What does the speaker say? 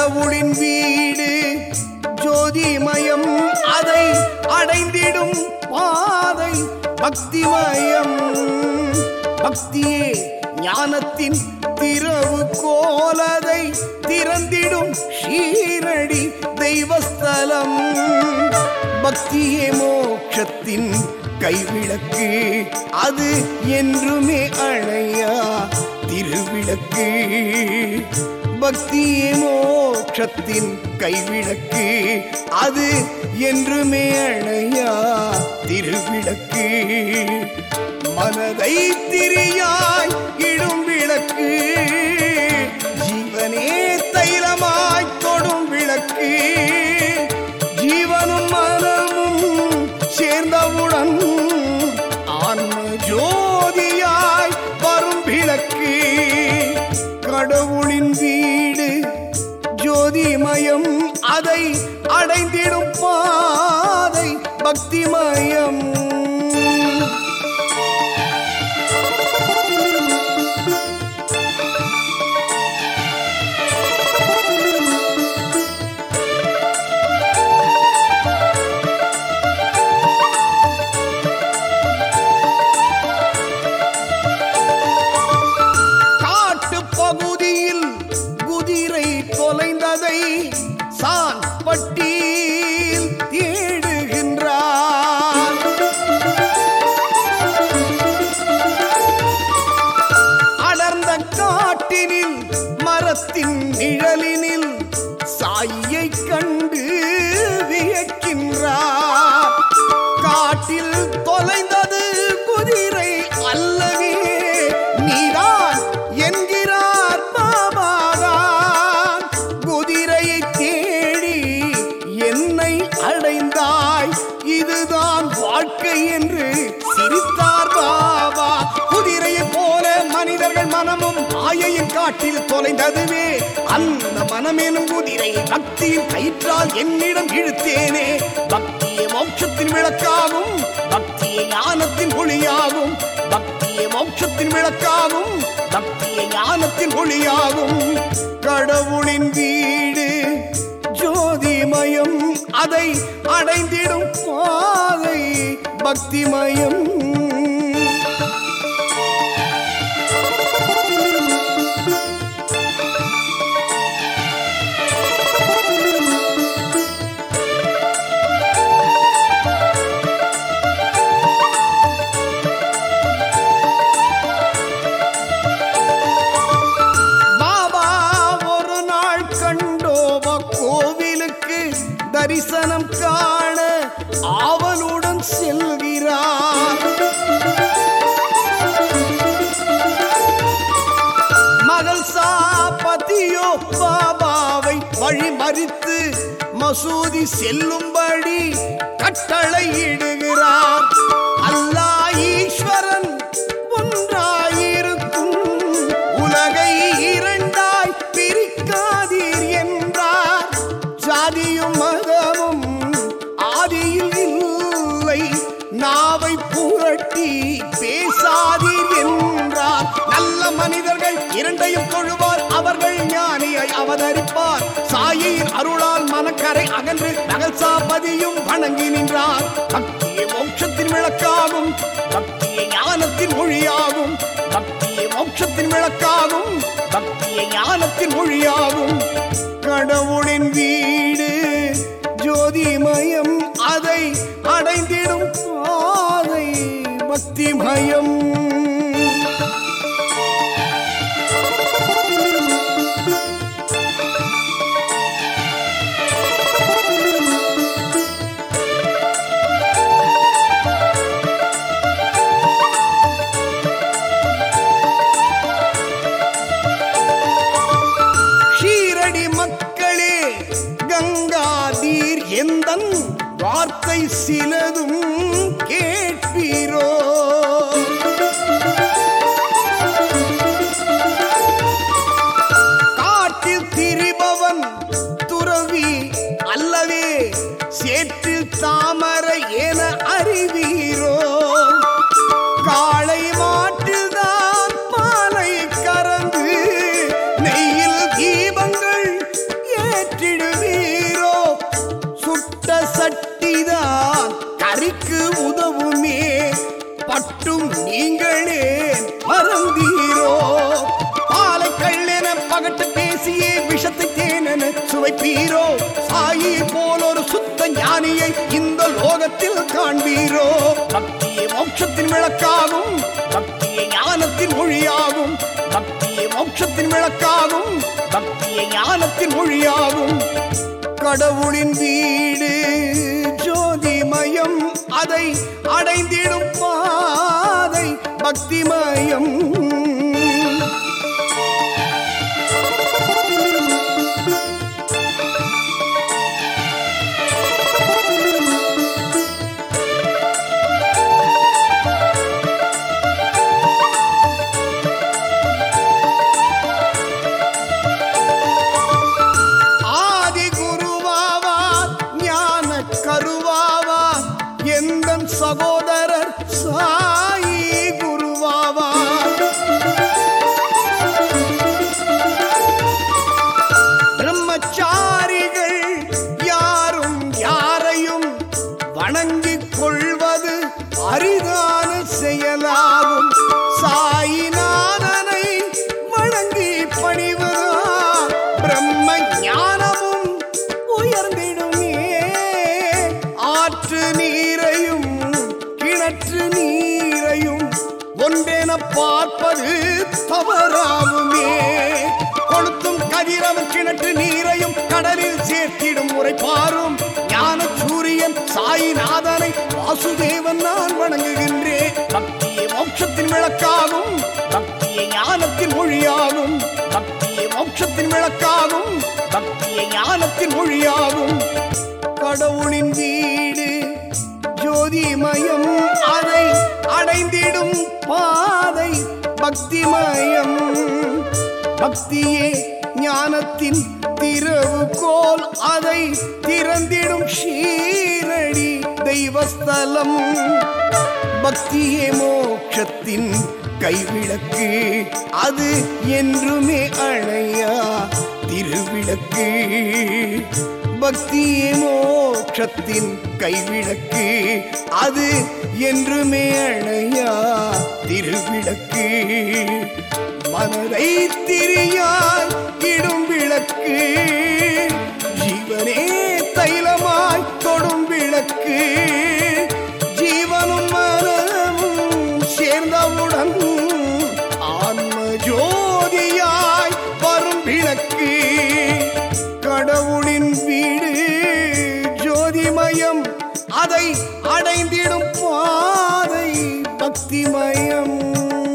கடவுளின் வீடு ஜோதிமயம் அதை அடைந்திடும் பாதை பக்திமயம் பக்தியே ஞானத்தின் திறவு கோலதை திறந்திடும் ஷீரடி தெய்வஸ்தலம் பக்தியே மோட்சத்தின் கைவிளக்கு அது என்றுமே அணையா திருவிளக்கு பக்தியே மோட்சத்தின் கைவிளக்கு அது என்றுமே அணையா திருவிளக்கு மனதை திரியாய் இடும் விளக்கு ஜீவனே தைலமாய் தொடும் விளக்கு ஜீவனும் மனமும் சேர்ந்தவுடன் ஆன்ம ஜோதியாய் வரும் விளக்கு கடவுளின் வீடு ஜோதிமயம் அதை அடைந்திடும் பாதை பக்திமயம் காட்டு பகுதியில் குதிரை தொலைந்ததை சான் பட்டியில் தேடுகின்றார் அடர்ந்த காட்டினில் மரத்தின் நிழலினில் சாயை கண்டு வியக்கின்றார் காட்டில் தொலைந்தது குதிரை அல்லவே நீதான் என்கிறார் பாபாதான் குதிரையை தேடி என்னை அடைந்தாய் இதுதான் வாழ்க்கை என்று சிரித்தார் பாபா குதிரையைப் போல மனிதர்கள் மனமும் மாயையின் காட்டில் தொலைந்ததுவே அந்த மனமேனும் குதிரை பக்தியின் கயிற்றால் என்னிடம் இழுத்தேனே பக்தியே மோட்சத்தின் விளக்காகும் பக்தியே ஞானத்தின் ஒளியாகும் பக்தியே மோட்சத்தின் விளக்காகும் பக்தியே ஞானத்தின் ஒளியாகும் கடவுளின் வீடு ஜோதிமயம் அதை அடைந்திடும் பாதை பக்திமயம் பாபா ஒரு நாள் கண்டோப கோவிலுக்கு தரிசனம் காண ஆவலுடன் செல்கிறார் மகள் சாபதியோ பாபாவை வழிமறித்து மசூதி செல்லும்படி கட்டளையிடுகிறார் அல்லாஹ் ஈஸ்வரன் ஒன்றாயிருக்கும் உலகை இரண்டாய் பிரிக்காதீர் என்றார் ஜாதியும் மதமும் ஆதியில் இல்லை நாவை புரட்டி பேசாதீர் என்றார் நல்ல மனிதர்கள் இரண்டையும் தொழுவார் அவர்கள் ஞானியை அவதரிப்பார் சாயின் அருளால் மனக்கரை அகன்று நகல்சாபதியும் வணங்கி நின்றார் பக்தியே மோட்சத்தின் விளக்காகும் பக்தியே ஞானத்தின் மொழியாகும் பக்தியே மோட்சத்தின் விளக்காகும் பக்தியே ஞானத்தின் மொழியாகும் கடவுளின் வீடு ஜோதிமயம் அதை அடைந்திடும் பாதை பக்திமயம் ஷீரடி மக்களே கங்காதீர் எந்தன் வார்த்தை சிலதும் கேட்பீரோ காண்பீரோ பக்தியே மோட்சத்தின் விளக்காகும் பக்தியே ஞானத்தின் மொழியாகும் பக்தியே மோட்சத்தின் விளக்காகும் பக்தியே ஞானத்தின் ஞானத்தின் மொழியாகும் கடவுளின் வீடு ஜோதிமயம் அதை அடைந்திடும் பாதை பக்திமயம் ஆதி குருவாவார் ஞான கருவாவார் எந்த சகோதரர் சாயி குருவாவார் பிரம்மச்சாரிகள் யாரும் யாரையும் வணங்கிக் கொள்வது அரிதான செயலாகும் சாயிநாதனை வணங்கி பணிவதா பிரம்ம ஞானமும் உயர்ந்திடுமே ஆற்று நீரையும் கிணற்று நீரையும் ஒன்றென பார்ப்பது தவறாகுமே கொளுத்தும் கதிரவன் கிணற்று நீரையும் கடலில் சேர்த்திடும் முறை பாரும் ஞான சூரியன் சாயிநாதனை வாசுதேவன் நான் வணங்குகின்றேன் பக்தியே மோட்சத்தின் விளக்காகும் பக்தியே ஞானத்தின் ஞானத்தின் மொழியாகும் பக்தியே மோட்சத்தின் விளக்காகும் பக்தியே ஞானத்தின் ஞானத்தின் மொழியாகும் கடவுளின் வீடு ஜோதிமயம் அதை அடைந்திடும் பாதை பக்திமயம் பக்தியே ஞானத்தின் திறவுகோல் அதை திறந்திடும் ஷீரடி தெய்வஸ்தலம் பக்தியே மோட்சத்தின் கைவிளக்கு அது என்றுமே அணையா திருவிளக்கு பக்தியே மோட்சத்தின் கைவிளக்கு அது என்றுமே அணையா திருவிளக்கு மனதை திரியாய் இடும் விளக்கு ஜீவனே தைலமாய் தொடும் விளக்கு ஜீவனும் மனமும் சேர்ந்தவுடன் ஆன்ம ஜோதியாய் வரும் விளக்கு கடவுளின் வீடு ஜோதிமயம் அதை அடைந்திடும் பாதை பக்திமயம்